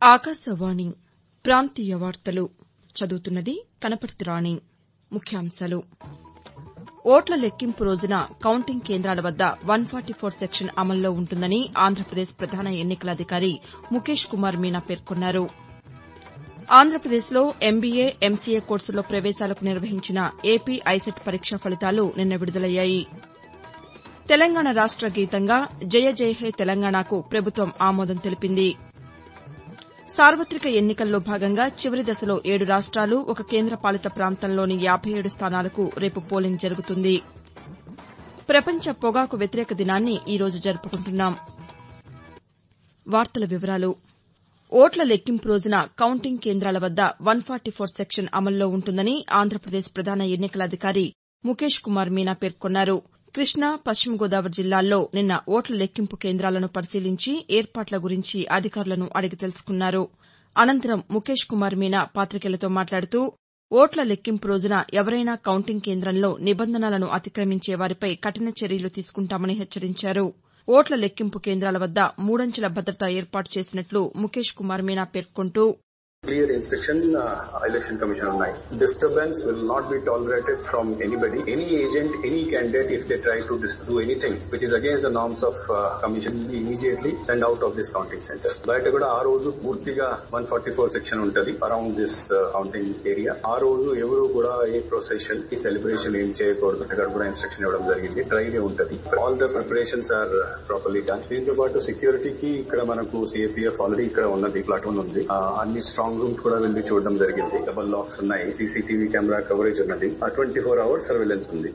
ఆకాశవాణి ప్రాంతీయ వార్తలు చదువుతున్నది కనపర్తి రాణి ముఖ్యాంశాలు ఓట్ల లెక్కింపు రోజున కౌంటింగ్ కేంద్రాల వద్ద వన్ ఫార్టీ ఫోర్ సెక్షన్ అమల్లో ఉంటుందని ఆంధ్రప్రదేశ్ ప్రధాన ఎన్నికల అధికారి ముఖేష్ కుమార్ మీనా పేర్కొన్నారు ఆంధ్రప్రదేశ్లో ఎంబీఏ ఎంసీఏ కోర్సుల్లో ప్రవేశాలకు నిర్వహించిన ఏపీ ఐసెట్ పరీక్ష ఫలితాలు నిన్న విడుదలయ్యాయి తెలంగాణ రాష్ట గీతంగా జయ జయ హే తెలంగాణకు ప్రభుత్వం ఆమోదం తెలిపింది సార్వతిక ఎన్నికల్లో భాగంగా చివరి దశలో ఏడు రాష్ట్రాలు ఒక కేంద్రపాలిత ప్రాంతంలోని యాబై ఏడు స్థానాలకు రేపు పోలింగ్ జరుగుతుంది ప్రపంచ పొగాకు వ్యతిరేక దినాన్ని ఈ రోజు జరుపుకుంటున్నాం ఓట్ల లెక్కింపు రోజున కౌంటింగ్ కేంద్రాల వద్ద వన్ ఫార్టీ ఫోర్ సెక్షన్ అమల్లో ఉంటుందని ఆంధ్రప్రదేశ్ ప్రధాన ఎన్నికల అధికారి ముఖేష్ కుమార్ మీనా పేర్కొన్నారు కృష్ణా పశ్చిమ గోదావరి జిల్లాల్లో నిన్న ఓట్ల లెక్కింపు కేంద్రాలను పరిశీలించి ఏర్పాట్ల గురించి అధికారులను అడిగి తెలుసుకున్నారు అనంతరం ముఖేష్ కుమార్ మీనా పాతికేయులతో మాట్లాడుతూ ఓట్ల లెక్కింపు రోజున ఎవరైనా కౌంటింగ్ కేంద్రంలో నిబంధనలను అతిక్రమించే వారిపై కఠిన చర్యలు తీసుకుంటామని హెచ్చరించారు ఓట్ల లెక్కింపు కేంద్రాల వద్ద మూడంచెల భద్రత ఏర్పాటు చేసినట్లు ముఖేష్ కుమార్ మీనా పేర్కొంటూ clear instruction uh, election commission ఉన్నాయి disturbance will not be tolerated from anybody any agent any candidate if they try to dis- do anything which is against the norms of uh, commission immediately send out of this counting center బయట కూడా ఆ రోజు పూర్తిగా one forty four section ఉంటది around this counting area ఆ రోజు ఎవరు కూడా ఏ ప్రొసెషన్ ఈ సెలబ్రేషన్ ఏం చేయకూడదు అక్కడ కూడా ఇన్స్ట్రక్షన్ ఇవ్వడం జరిగింది డ్రైవ్ ఉంటది all the preparations are properly done దీంతో పాటు సెక్యూరిటీకి ఇక్కడ మనకు సిఏపీఎఫ్ ఆల్రెడీ ఇక్కడ ఉన్నది ప్లాటూన్ ఉంది ఆ, అన్ని స్ట్రాంగ్ రూమ్స్ కూడా వెళ్ళి చూడడం జరిగింది డబల్ లాక్స్ ఉన్నాయి సీసీటీవీ కెమెరా కవరేజ్ ఉన్నది ట్వంటీ ఫోర్ అవర్స్ సర్వేలెన్స్ ఉంది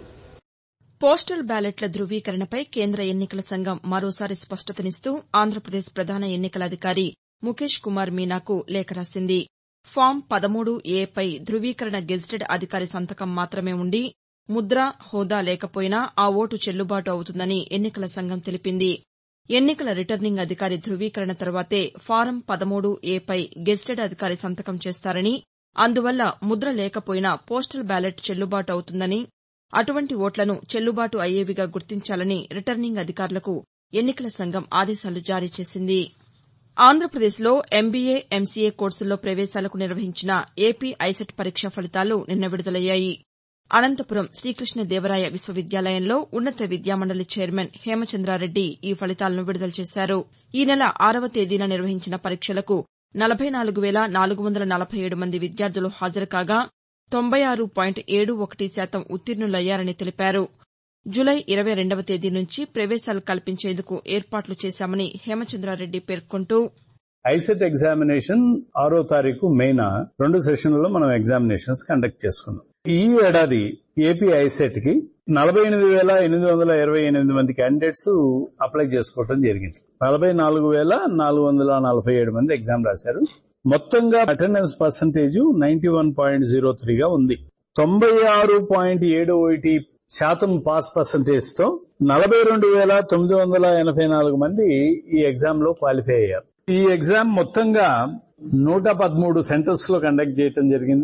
పోస్టల్ బ్యాలెట్ల ధృవీకరణపై కేంద్ర ఎన్నికల సంఘం మరోసారి స్పష్టతనిస్తూ ఆంధ్రప్రదేశ్ ప్రధాన ఎన్నికల అధికారి ముఖేష్ కుమార్ మీనాకు లేఖ రాసింది ఫామ్ పదమూడు ఏపై ధృవీకరణ గెజిటెడ్ అధికారి సంతకం మాత్రమే ఉండి ముద్ర హోదా లేకపోయినా ఆ ఓటు చెల్లుబాటు అవుతుందని ఎన్నికల సంఘం తెలిపింది ఎన్నికల రిటర్నింగ్ అధికారి ధృవీకరణ తర్వాతే ఫారం పదమూడు ఏపై గెజిటెడ్ అధికారి సంతకం చేస్తారని అందువల్ల ముద్ర లేకపోయినా పోస్టల్ బ్యాలెట్ చెల్లుబాటు అవుతుందని అటువంటి ఓట్లను చెల్లుబాటు అయ్యేవిగా గుర్తించాలని రిటర్నింగ్ అధికారులకు ఎన్నికల సంఘం ఆదేశాలు జారీ చేసింది ఆంధ్రప్రదేశ్లో ఎంబీఏ ఎంసీఏ కోర్సుల్లో ప్రవేశాలకు నిర్వహించిన ఏపీ ఐసెట్ పరీక్ష ఫలితాలు నిన్న విడుదలయ్యాయి అనంతపురం శ్రీకృష్ణదేవరాయ విశ్వవిద్యాలయంలో ఉన్నత విద్యామండలి చైర్మన్ హేమచంద్రారెడ్డి ఈ ఫలితాలను విడుదల చేశారు ఈ నెల ఆరవ తేదీన నిర్వహించిన పరీక్షలకు నలభై నాలుగు వేల నాలుగు వందల నలభై ఏడు మంది విద్యార్థులు హాజరు కాగా తొంభై ఆరు పాయింట్ ఏడు ఒకటి శాతం ఉత్తీర్ణులయ్యారని తెలిపారు జులై ఇరవై రెండవ తేదీ నుంచి ప్రవేశాలు కల్పించేందుకు ఏర్పాట్లు చేశామని హేమచంద్రారెడ్డి పేర్కొంటూ ఐసెట్ ఎగ్జామినేషన్ ఆరో తారీఖు మెయిన్ రెండు సెషన్లలో మనం ఎగ్జామినేషన్స్ కండక్ట్ చేసుకున్నాం ఈ ఏడాది ఏపీ ఐసెట్ కి నలభై ఎనిమిది వేల ఎనిమిది వందల ఇరవై ఎనిమిది మంది క్యాండిడేట్స్ అప్లై చేసుకోవడం జరిగింది నలభై నాలుగు వేల నాలుగు వందల నలభై ఏడు మంది ఎగ్జామ్ రాశారు మొత్తంగా attendance percentage ninety one point zero త్రీగా ఉంది తొంభై ఆరు పాయింట్ ఏడు ఒకటి శాతం పాస్ పర్సంటేజ్ తో నలభై రెండు వేల తొమ్మిది వందల ఎనభై నాలుగు మంది ఈ ఎగ్జామ్ లో క్వాలిఫై అయ్యారు ఈ ఎగ్జామ్ మొత్తంగా నూట పదమూడు సెంటర్స్ లో కండక్ట్ చేయడం జరిగింది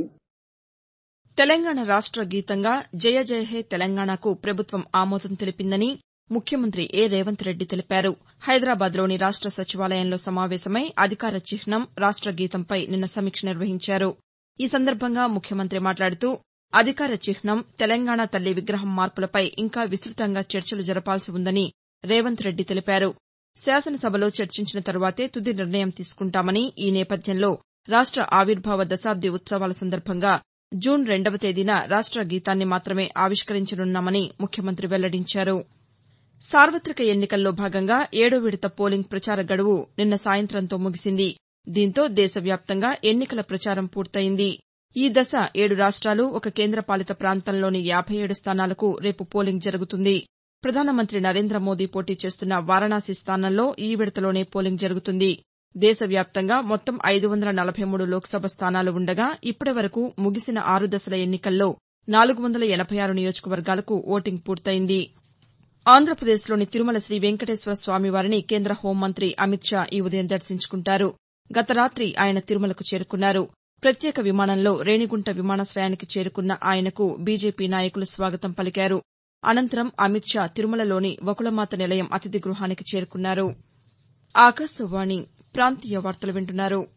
తెలంగాణ రాష్ట గీతంగా జయ జయ హే తెలంగాణకు ప్రభుత్వం ఆమోదం తెలిపిందని ముఖ్యమంత్రి ఏ రేవంత్ రెడ్డి తెలిపారు హైదరాబాద్లోని రాష్ట సచివాలయంలో సమావేశమై అధికార చిహ్నం రాష్ట గీతంపై నిన్న సమీక్ష నిర్వహించారు ఈ సందర్భంగా ముఖ్యమంత్రి మాట్లాడుతూ అధికార చిహ్నం తెలంగాణ తల్లి విగ్రహం మార్పులపై ఇంకా విస్తృతంగా చర్చలు జరపాల్సి ఉందని రేవంత్ రెడ్డి తెలిపారు శాసనసభలో చర్చించిన తరువాతే తుది నిర్ణయం తీసుకుంటామని ఈ నేపథ్యంలో రాష్ట ఆవిర్భావ దశాబ్ది ఉత్సవాల సందర్భంగా జూన్ రెండవ తేదీన రాష్ట గీతాన్ని మాత్రమే ఆవిష్కరించనున్నామని ముఖ్యమంత్రి వెల్లడించారు సార్వతిక ఎన్నికల్లో భాగంగా ఏడో విడత పోలింగ్ ప్రచార గడువు నిన్న సాయంత్రంతో ముగిసింది దీంతో దేశవ్యాప్తంగా ఎన్నికల ప్రచారం పూర్తయింది ఈ దశ ఏడు రాష్ట్రాలు ఒక కేంద్రపాలిత ప్రాంతంలోని యాబై ఏడు స్థానాలకు రేపు పోలింగ్ జరుగుతుంది ప్రధానమంత్రి నరేంద్ర మోదీ పోటీ చేస్తున్న వారణాసి స్థానంలో ఈ విడతలోనే పోలింగ్ జరుగుతుంది దేశవ్యాప్తంగా మొత్తం ఐదు వందల నలభై మూడు లోక్సభ స్థానాలు ఉండగా ఇప్పటి వరకు ముగిసిన ఆరు దశల ఎన్నికల్లో నాలుగు వందల ఎనభై ఆరు నియోజకవర్గాలకు ఓటింగ్ పూర్తయింది ఆంధ్రప్రదేశ్లోని తిరుమల శ్రీ వెంకటేశ్వర స్వామివారిని కేంద్ర హోంమంత్రి అమిత్ షా ఈ ఉదయం దర్శించుకుంటారు గత రాతి ఆయన తిరుమలకు చేరుకున్నారు ప్రత్యేక విమానంలో రేణిగుంట విమానాశయానికి చేరుకున్న ఆయనకు బీజేపీ నాయకులు స్వాగతం పలికారు అనంతరం అమిత్ షా తిరుమలలోని వకుళమాత నిలయం అతిథి గృహానికి చేరుకున్నారు ఆకాశవాణి ప్రాంతీయ వార్తలు వింటున్నారు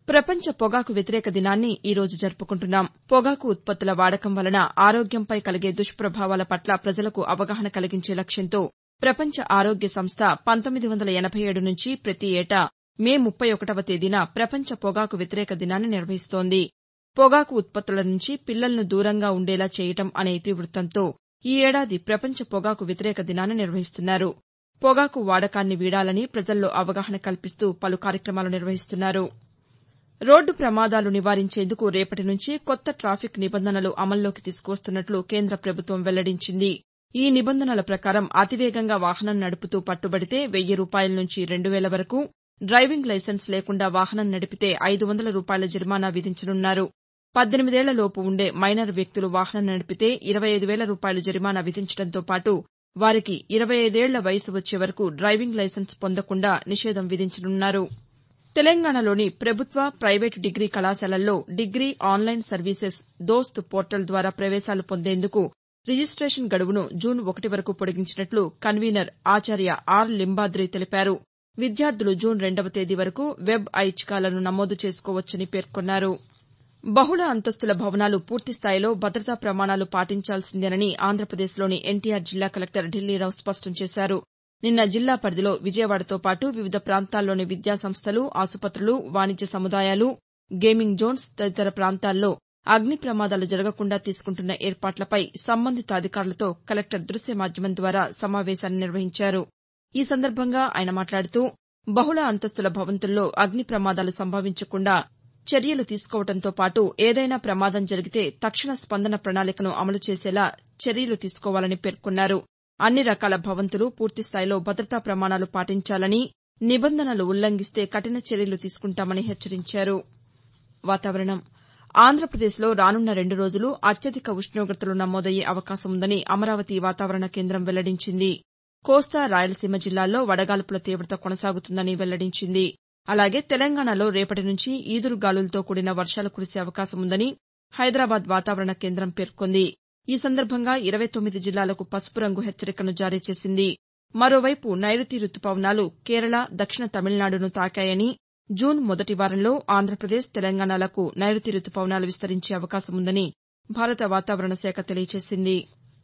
ప్రపంచ పొగాకు వ్యతిరేక దినాన్ని ఈ రోజు జరుపుకుంటున్నాం పొగాకు ఉత్పత్తుల వాడకం వలన ఆరోగ్యంపై కలిగే దుష్ప్రభావాల పట్ల ప్రజలకు అవగాహన కలిగించే లక్ష్యంతో ప్రపంచ ఆరోగ్య సంస్థ పంతొమ్మిది వందల ఎనబై ఏడు నుంచి ప్రతి ఏటా మే ముప్పై ఒకటవ తేదీన ప్రపంచ పొగాకు వ్యతిరేక దినాన్ని నిర్వహిస్తోంది పొగాకు ఉత్పత్తుల నుంచి పిల్లలను దూరంగా ఉండేలా చేయటం అనే ఇతివృత్తంతో ఈ ఏడాది ప్రపంచ పొగాకు వ్యతిరేక దినాన్ని నిర్వహిస్తున్నారు పొగాకు వాడకాన్ని వీడాలని ప్రజల్లో అవగాహన కల్పిస్తూ పలు కార్యక్రమాలు నిర్వహిస్తున్నారు రోడ్డు ప్రమాదాలు నివారించేందుకు రేపటి నుంచి కొత్త ట్రాఫిక్ నిబంధనలు అమల్లోకి తీసుకువస్తున్నట్లు కేంద్ర ప్రభుత్వం వెల్లడించింది ఈ నిబంధనల ప్రకారం అతివేగంగా వాహనం నడుపుతూ పట్టుబడితే వెయ్యి రూపాయల నుంచి రెండు వేల వరకు డ్రైవింగ్ లైసెన్స్ లేకుండా వాహనం నడిపితే ఐదు వందల రూపాయల జరిమానా విధించనున్నారు పద్దెనిమిదేళ్లలోపు ఉండే మైనర్ వ్యక్తులు వాహనం నడిపితే ఇరవై ఐదు వేల రూపాయలు జరిమానా విధించడంతో పాటు వారికి ఇరవై ఐదేళ్ల వయసు వచ్చే వరకు డ్రైవింగ్ లైసెన్స్ పొందకుండా నిషేధం విధించనున్నారు తెలంగాణలోని ప్రభుత్వ ప్రైవేటు డిగ్రీ కళాశాలల్లో degree online services DOST portal ద్వారా ప్రవేశాలు పొందేందుకు రిజిస్టేషన్ గడువును జూన్ ఒకటి వరకు పొడిగించినట్లు కన్వీనర్ ఆచార్య ఆర్ లింబాద్రి తెలిపారు విద్యార్థులు జూన్ రెండవ తేదీ వరకు వెబ్ ఐచ్ఛికాలను నమోదు చేసుకోవచ్చని పేర్కొన్నారు బహుళ అంతస్తుల భవనాలు పూర్తిస్థాయిలో భద్రతా ప్రమాణాలు పాటించాల్సిందేనని ఆంధ్రప్రదేశ్లోని ఎన్టీఆర్ జిల్లా కలెక్టర్ ఢిల్లీరావు స్పష్టం చేశారు నిన్న జిల్లా పరిధిలో విజయవాడతో పాటు వివిధ ప్రాంతాల్లోని విద్యాసంస్థలు ఆసుపత్రులు వాణిజ్య సముదాయాలు గేమింగ్ జోన్స్ తదితర ప్రాంతాల్లో అగ్ని ప్రమాదాలు జరగకుండా తీసుకుంటున్న ఏర్పాట్లపై సంబంధిత అధికారులతో కలెక్టర్ దృశ్య మాధ్యమం ద్వారా సమావేశాన్ని నిర్వహించారు ఈ సందర్భంగా ఆయన మాట్లాడుతూ బహుళ అంతస్తుల భవంతుల్లో అగ్ని ప్రమాదాలు సంభవించకుండా చర్యలు తీసుకోవడంతో పాటు ఏదైనా ప్రమాదం జరిగితే తక్షణ స్పందన ప్రణాళికను అమలు చేసేలా చర్యలు తీసుకోవాలని పేర్కొన్నారు అన్ని రకాల భవంతులు పూర్తిస్థాయిలో భద్రతా ప్రమాణాలు పాటించాలని నిబంధనలు ఉల్లంఘిస్తే కఠిన చర్యలు తీసుకుంటామని హెచ్చరించారు వాతావరణం ఆంధ్రప్రదేశ్లో రానున్న రెండు రోజులు అత్యధిక ఉష్ణోగ్రతలు నమోదయ్యే అవకాశం ఉందని అమరావతి వాతావరణ కేంద్రం వెల్లడించింది కోస్తా రాయలసీమ జిల్లాల్లో వడగాల్పుల తీవ్రత కొనసాగుతుందని వెల్లడించింది అలాగే తెలంగాణలో రేపటి నుంచి ఈదురుగాలులతో కూడిన వర్షాలు కురిసే అవకాశం ఉందని హైదరాబాద్ వాతావరణ కేంద్రం పేర్కొంది ఈ సందర్భంగా ఇరవై తొమ్మిది జిల్లాలకు పసుపు రంగు హెచ్చరికను జారీ చేసింది మరోవైపు నైరుతి రుతుపవనాలు కేరళ దక్షిణ తమిళనాడును తాకాయని జూన్ మొదటి వారంలో ఆంధ్రప్రదేశ్ తెలంగాణలకు నైరుతి రుతుపవనాలు విస్తరించే అవకాశం ఉందని భారత వాతావరణ శాఖ తెలియజేసింది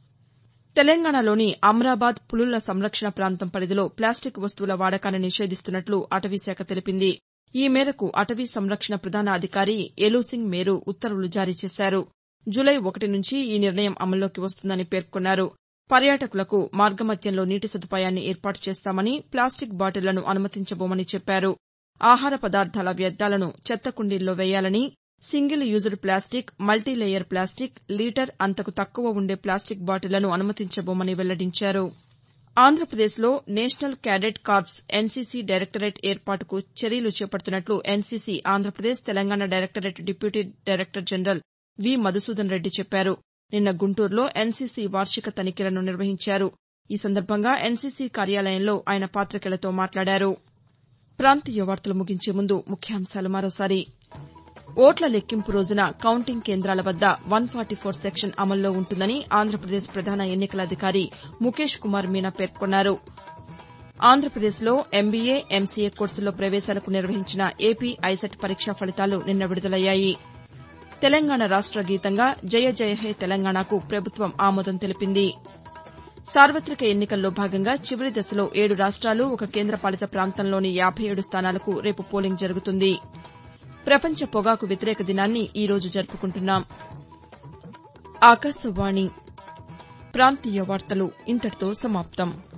తెలంగాణలోని అమ్రాబాద్ పులుల సంరక్షణ ప్రాంతం పరిధిలో ప్లాస్టిక్ వస్తువుల వాడకాన్ని నిషేధిస్తున్నట్లు అటవీశాఖ తెలిపింది ఈ మేరకు అటవీ సంరక్షణ ప్రధాన అధికారి ఎలూసింగ్ మేరు ఉత్తర్వులు జారీ చేశారు జులై ఒకటి నుంచి ఈ నిర్ణయం అమల్లోకి వస్తుందని పేర్కొన్నారు పర్యాటకులకు మార్గమధ్యంలో నీటి సదుపాయాన్ని ఏర్పాటు చేస్తామని ప్లాస్టిక్ బాటిళ్లను అనుమతించబోమని చెప్పారు ఆహార పదార్థాల వ్యర్థాలను చెత్త కుండీల్లో వేయాలని single used plastic multilayer plastic litre అంతకు తక్కువ ఉండే ప్లాస్టిక్ బాటిళ్లను అనుమతించబోమని వెల్లడించారు ఆంధ్రప్రదేశ్లో national cadet corps NCC directorate ఏర్పాటుకు చర్యలు చేపడుతున్నట్లు NCC Andhra Pradesh Telangana directorate deputy director general V Madhusudan Reddy చెప్పారు నిన్న గుంటూరులో ఎన్సీసీ వార్షిక తనిఖీలను నిర్వహించారు ఈ సందర్భంగా ఎన్సీసీ కార్యాలయంలో ఆయన పాతికేయులతో మాట్లాడారు ప్రాంతీయ వార్తలు ముగించే ముందు ముఖ్యాంశాలు మరోసారి ఓట్ల లెక్కింపు రోజున కౌంటింగ్ కేంద్రాల వద్ద వన్ ఫార్టీ ఫోర్ సెక్షన్ అమల్లో ఉంటుందని ఆంధ్రప్రదేశ్ ప్రధాన ఎన్నికల అధికారి ముఖేష్ కుమార్ మీనా పేర్కొన్నారు ఆంధ్రప్రదేశ్లో ఎంబీఏ ఎంసీఏ కోర్సుల్లో ప్రవేశాలకు నిర్వహించిన ఏపీ ఐసెట్ పరీక్షా ఫలితాలు నిన్న విడుదలయ్యాయి తెలంగాణ రాష్ట గీతంగా జయ జయ హే తెలంగాణకు ప్రభుత్వం ఆమోదం తెలిపింది సార్వతిక ఎన్నికల్లో భాగంగా చివరి దశలో ఏడు రాష్ట్రాలు ఒక కేంద్రపాలిత ప్రాంతంలోని యాబై ఏడు స్థానాలకు రేపు పోలింగ్ జరుగుతుంది ప్రపంచ పొగాకు వ్యతిరేక దినాన్ని ఈ రోజు జరుపుకుంటున్నాం ఆకాశవాణి ప్రాంతీయ వార్తలు ఇంతటితో సమాప్తం